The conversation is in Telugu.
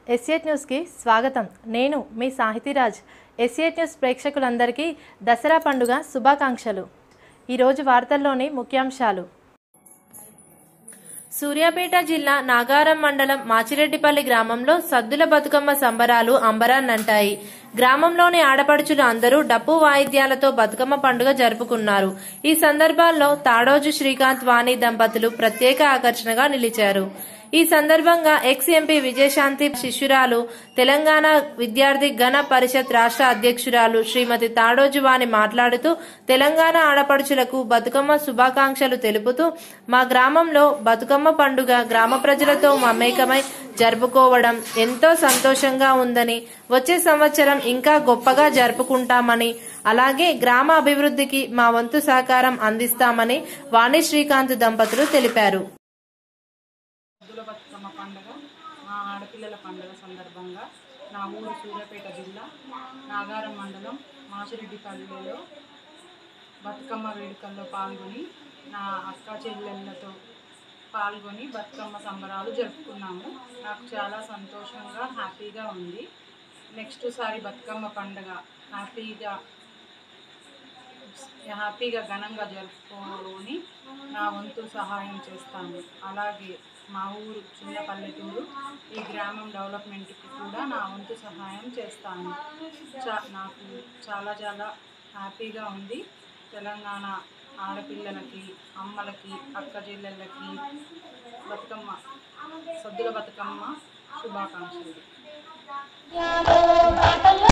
ఎస్ఏట్ న్యూస్కి స్వాగతం నేను మీ సాహితీరాజ్ ఎస్ఏట్ న్యూస్ ప్రేక్షకులందరికీ దసరా పండుగ శుభాకాంక్షలు ఈరోజు వార్తల్లోని ముఖ్యాంశాలు సూర్యాపేట జిల్లా నాగారం మండలం మాచిరెడ్డిపల్లి గ్రామంలో సద్దుల బతుకమ్మ సంబరాలు అంబరాన్నంటాయి గ్రామంలోని ఆడపడుచులు అందరూ డప్పు వాయిద్యాలతో బతుకమ్మ పండుగ జరుపుకున్నారు ఈ సందర్భాల్లో తాడోజు శ్రీకాంత్ వాణి దంపతులు ప్రత్యేక ఆకర్షణగా నిలిచారు ఈ సందర్భంగా ఎక్స్ ఎంపీ విజయశాంతి శిష్యురాలు తెలంగాణ విద్యార్థి గణ పరిషత్ రాష్ట్ర అధ్యక్షురాలు శ్రీమతి తాడోజువాణి మాట్లాడుతూ తెలంగాణ ఆడపడుచులకు బతుకమ్మ శుభాకాంక్షలు తెలుపుతూ మా గ్రామంలో బతుకమ్మ పండుగ గ్రామ ప్రజలతో మమేకమై జరుపుకోవడం ఎంతో సంతోషంగా ఉందని వచ్చే సంవత్సరం ఇంకా గొప్పగా జరుపుకుంటామని అలాగే గ్రామ అభివృద్ధికి మా వంతు సహకారం అందిస్తామని వాణి శ్రీకాంత్ దంపతులు తెలిపారు సద్దుల బతుకమ్మ పండుగ మా ఆడపిల్లల పండుగ సందర్భంగా నా ఊరు సూర్యాపేట జిల్లా నాగారం మండలం మాచిరెడ్డిపల్లిలో బతుకమ్మ వేడుకల్లో పాల్గొని నా అక్క చెల్లెళ్ళతో పాల్గొని బతుకమ్మ సంబరాలు జరుపుకున్నాము నాకు చాలా సంతోషంగా హ్యాపీగా ఉంది నెక్స్ట్ సారి బతుకమ్మ పండుగ హ్యాపీగా హ్యాపీగా ఘనంగా జరుపుకొని నా వంతు సహాయం చేస్తాను అలాగే మా ఊరు చిన్న పల్లెటూరు ఈ గ్రామం డెవలప్మెంట్కి కూడా నా వంతు సహాయం చేస్తాను చా నాకు చాలా చాలా హ్యాపీగా ఉంది తెలంగాణ ఆడపిల్లలకి అమ్మలకి అక్క చెల్లెళ్ళకి బతుకమ్మ సద్దుల బతుకమ్మ శుభాకాంక్షలు పాటల్లో